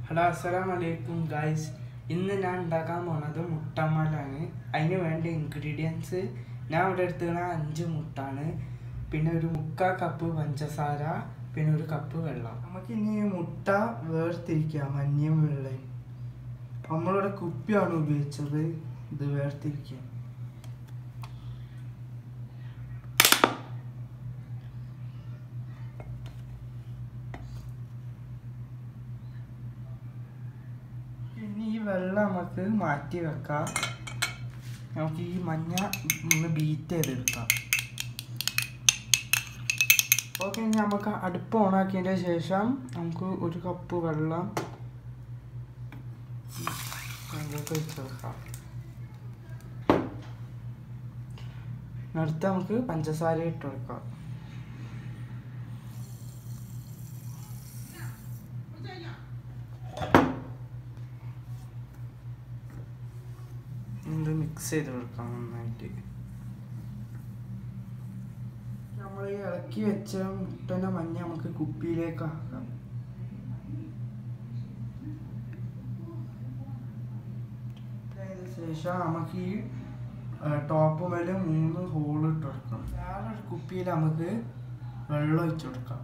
hello അസ്സലാം വലൈക്കും guys ഇന്ന് ഞാൻ ഉണ്ടാക്കാൻ പോണത് മുട്ടമാലാണ് അതിന് വേണ്ട ഇൻഗ്രീഡിയൻസ് ഞാൻ ഇവിടെ എടുത്തുകണ അഞ്ച് മുട്ടാണ് പിന്നെ ഒരു മുക്കാ കപ്പ് പഞ്ചസാര പിന്നെ ഒരു കപ്പ് വെള്ളം നമുക്ക് ഇനി മുട്ട വേർതിരിക്കാം മഞ്ഞയും വെള്ളയും നമ്മളിവിടെ കുപ്പിയാണ് ഉപയോഗിച്ചത് ഇത് വേർതിരിക്കാൻ ഇനി ഈ വെള്ളം നമുക്ക് മാറ്റി വെക്കാം നമുക്ക് ഈ മഞ്ഞ ഒന്ന് ബീറ്റ് ചെയ്തെടുക്കാം ഓക്കെ ഇനി നമുക്ക് അടുപ്പ് ഓണാക്കിയതിൻ്റെ ശേഷം നമുക്ക് ഒരു കപ്പ് വെള്ളം അതിലേക്ക് ഒഴിച്ച് വെക്കാം അടുത്ത് നമുക്ക് പഞ്ചസാര ഇട്ട് കൊടുക്കാം ഇത് മിക്സ് ചെയ്ത് കൊടുക്കാം നന്നായിട്ട് നമ്മൾ ഈ ഇളക്കി വെച്ച മുട്ടൻ്റെ മഞ്ഞ നമുക്ക് കുപ്പിയിലേക്ക് ആക്കാം അതിന് ശേഷം നമുക്ക് ഈ ടോപ്പ് മേലെ മൂന്ന് ഹോൾ ഇട്ട് കൊടുക്കാം വേറെ ഒരു കുപ്പിയിൽ നമുക്ക് വെള്ളം ഒഴിച്ച് കൊടുക്കാം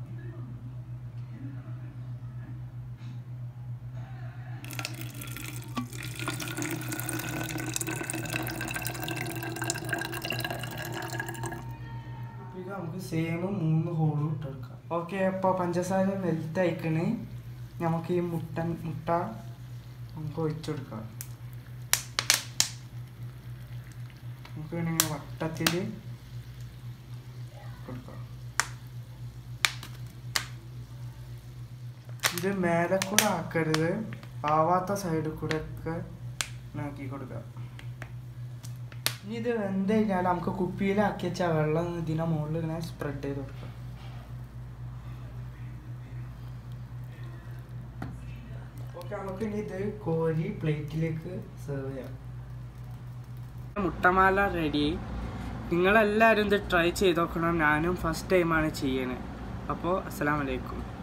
പിന്നെ നമുക്ക് സെയിം മൂന്ന് ഹോളും ഇട്ടെടുക്കാം ഓക്കെ അപ്പോൾ പഞ്ചസാര മെൽറ്റ് അയക്കണ് നമുക്ക് ഈ മുട്ടൻ മുട്ട നമുക്ക് ഒഴിച്ചെടുക്കാം നമുക്ക് വേണമെങ്കിൽ വട്ടത്തിൽ കൊടുക്കാം ഇത് മേലെ കൂടെ ആക്കരുത് ആവാത്ത സൈഡിൽ കൂടെ ഒക്കെ ആക്കി കൊടുക്കാം ഇനി ഇത് വെന്ത് കഴിഞ്ഞാൽ നമുക്ക് കുപ്പിയിലാക്കി വെച്ച വെള്ളം ഇതിനെ മുകളിൽ ഇങ്ങനെ സ്പ്രെഡ് ചെയ്ത് കൊടുക്കാം ഓക്കെ നമുക്ക് ഇനി ഇത് കോരി പ്ലേറ്റിലേക്ക് സെർവ് ചെയ്യാം മുട്ടമാല റെഡി നിങ്ങളെല്ലാവരും ഇത് ട്രൈ ചെയ്ത് നോക്കണം ഞാനും ഫസ്റ്റ് ടൈമാണ് ചെയ്യണത് അപ്പോൾ അസ്സാം വലൈക്കും